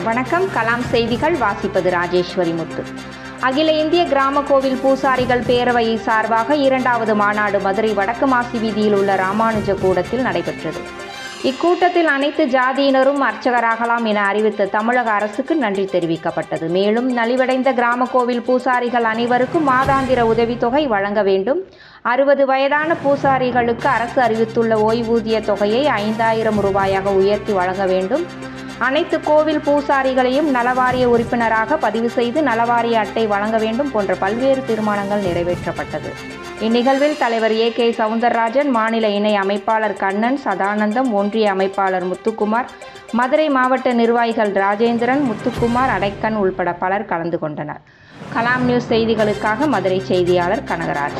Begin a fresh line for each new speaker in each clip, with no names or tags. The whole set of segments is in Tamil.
வணக்கம் கலாம் செய்திகள் வாசிப்பது ராஜேஸ்வரி முத்து அகில இந்திய கிராம கோவில் பூசாரிகள் பேரவையை சார்பாக இரண்டாவது மாநாடு மதுரை வடக்கு மாசி வீதியில் உள்ள ராமானுஜ கூடத்தில் நடைபெற்றது இக்கூட்டத்தில் அனைத்து ஜாதியினரும் அர்ச்சகராகலாம் என அறிவித்த தமிழக அரசுக்கு நன்றி தெரிவிக்கப்பட்டது மேலும் நலிவடைந்த கிராம கோவில் பூசாரிகள் அனைவருக்கும் மாதாந்திர உதவித்தொகை வழங்க வேண்டும் அறுபது வயதான பூசாரிகளுக்கு அரசு அறிவித்துள்ள ஓய்வூதிய தொகையை ஐந்தாயிரம் ரூபாயாக உயர்த்தி வழங்க வேண்டும் அனைத்து கோவில் பூசாரிகளையும் நலவாரிய உறுப்பினராக பதிவு செய்து நலவாரிய அட்டை வழங்க வேண்டும் போன்ற பல்வேறு தீர்மானங்கள் நிறைவேற்றப்பட்டது இந்நிகழ்வில் தலைவர் ஏ கே சவுந்தரராஜன் மாநில இணை அமைப்பாளர் கண்ணன் சதானந்தம் ஒன்றிய அமைப்பாளர் முத்துக்குமார் மதுரை மாவட்ட நிர்வாகிகள் ராஜேந்திரன் முத்துக்குமார் அடைக்கன் உள்பட பலர் கலந்து கொண்டனர் கலாம் நியூஸ் செய்திகளுக்காக மதுரை செய்தியாளர் கனகராஜ்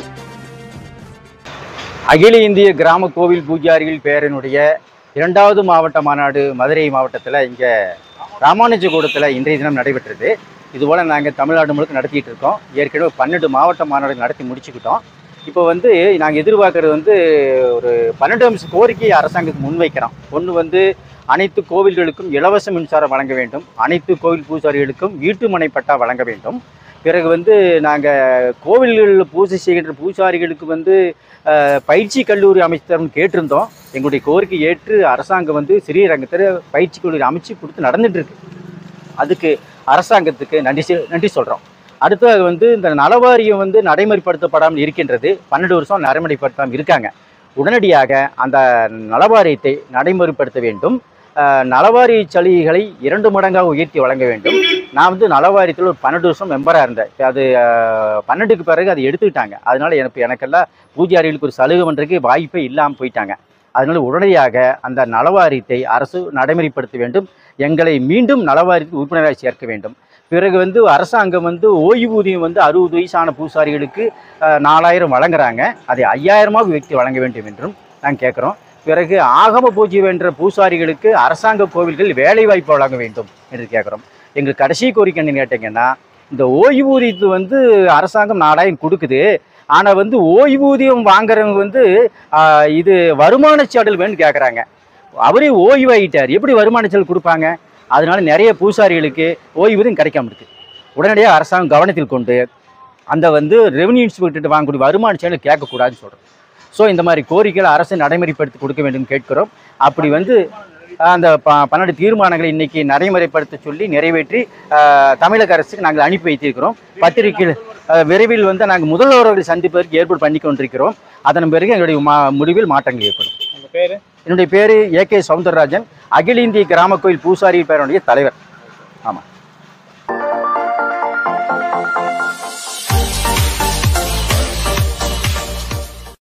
அகில இந்திய கிராம கோவில் பூஜாரிகள் பேரனுடைய இரண்டாவது மாவட்ட மாநாடு மதுரை மாவட்டத்தில் இங்கே ராமானுஜகூடத்தில் இன்றைய தினம் நடைபெற்றது இதுபோல் நாங்கள் தமிழ்நாடு முழுக்க நடத்திட்டு இருக்கோம் ஏற்கனவே பன்னெண்டு மாவட்ட மாநாடு நடத்தி முடிச்சுக்கிட்டோம் இப்போ வந்து நாங்கள் எதிர்பார்க்கறது வந்து ஒரு பன்னெண்டு அம்ச கோரிக்கையை அரசாங்கத்துக்கு முன்வைக்கிறோம் ஒன்று வந்து அனைத்து கோவில்களுக்கும் இலவச மின்சாரம் வழங்க வேண்டும் அனைத்து கோவில் பூசாரிகளுக்கும் வீட்டுமனை பட்டா வழங்க வேண்டும் பிறகு வந்து நாங்கள் கோவில்களில் பூஜை செய்கின்ற பூசாரிகளுக்கு வந்து அஹ், பயிற்சி கல்லூரி அமைச்சரும் கேட்டிருந்தோம் எங்களுடைய கோரிக்கை ஏற்று அரசாங்கம் வந்து ஸ்ரீரங்கத்தில் பயிற்சி கல்லூரி அமைச்சு கொடுத்து நடந்துட்டு இருக்கு அதுக்கு அரசாங்கத்துக்கு நன்றி செ- நன்றி சொல்கிறோம் அடுத்தது வந்து இந்த நலவாரியம் வந்து நடைமுறைப்படுத்தப்படாமல் இருக்கின்றது பன்னெண்டு வருஷம் நடைமுறைப்படுத்தாமல் இருக்காங்க உடனடியாக அந்த நலவாரியத்தை நடைமுறைப்படுத்த வேண்டும் அஹ், நலவாரி சலுகைகளை இரண்டு மடங்காக உயர்த்தி வழங்க வேண்டும் நான் வந்து நலவாரியத்தில் ஒரு பன்னெண்டு வருஷம் மெம்பராக இருந்தேன் இப்ப அது அஹ், பன்னெண்டுக்கு பிறகு அதை எடுத்துக்கிட்டாங்க அதனால எனக்கு எனக்கெல்லாம் பூஜாரிகளுக்கு ஒரு சலுகை பண்ணுறதுக்கு வாய்ப்பே இல்லாமல் போயிட்டாங்க அதனால உடனடியாக அந்த நலவாரியத்தை அரசு நடைமுறைப்படுத்த வேண்டும் எங்களை மீண்டும் நலவாரியத்துக்கு உறுப்பினராக சேர்க்க வேண்டும் பிறகு வந்து அரசாங்கம் வந்து ஓய்வூதியம் வந்து அறுபது வயசான பூசாரிகளுக்கு அஹ், நாலாயிரம் வழங்குறாங்க அதை ஐயாயிரமாக உயர்த்தி வழங்க வேண்டும் என்றும் நாங்கள் கேட்குறோம் பிறகு ஆகம பூஜை வென்ற பூசாரிகளுக்கு அரசாங்க கோவில்கள் வேலை வாய்ப்பு வழங்க வேண்டும் என்று கேட்குறோம் எங்களுக்கு கடைசி கோரிக்கை என்னன்னு கேட்டிங்கன்னா இந்த ஓய்வூதியத்து வந்து அரசாங்கம் நாலாயிரம் கொடுக்குது ஆனால் வந்து ஓய்வூதியம் வாங்குறவங்க வந்து ஆஹ், இது வருமான சாடல் வேணும்னு கேட்குறாங்க அவரே ஓய்வாயிட்டார் எப்படி வருமான சாடல் கொடுப்பாங்க அதனால நிறைய பூசாரிகளுக்கு ஓய்வூதியம் கிடைக்காம இருக்கு உடனடியாக அரசாங்கம் கவனத்தில் கொண்டு அந்த வந்து ரெவன்யூ இன்ஸ்பெக்டர் வாங்கக்கூடிய வருமான சாடல் கேட்கக்கூடாதுன்னு சொல்கிறோம் ஸோ இந்த மாதிரி கோரிக்கைகளை அரசு நடைமுறைப்படுத்தி கொடுக்க வேண்டும் கேட்கிறோம் அப்படி வந்து ஆஹ், அந்த ப பன்னெண்டு தீர்மானங்களை இன்னைக்கு நடைமுறைப்படுத்த சொல்லி நிறைவேற்றி ஆஹ், தமிழக அரசுக்கு நாங்கள் அனுப்பி வைத்திருக்கிறோம் பத்திரிகையில் ஆஹ், விரைவில் வந்து நாங்கள் முதல்வர்களை சந்திப்பதற்கு ஏற்பாடு பண்ணி கொண்டிருக்கிறோம் அதன் பிறகு எங்களுடைய மா முடிவில் மாற்றங்கள் ஏற்படும்
உங்க பேரு
என்னுடைய பேர் ஏ கே சவுந்தரராஜன் அகில இந்திய கிராம கோயில் பூசாரி பேரனுடைய தலைவர் ஆமாம்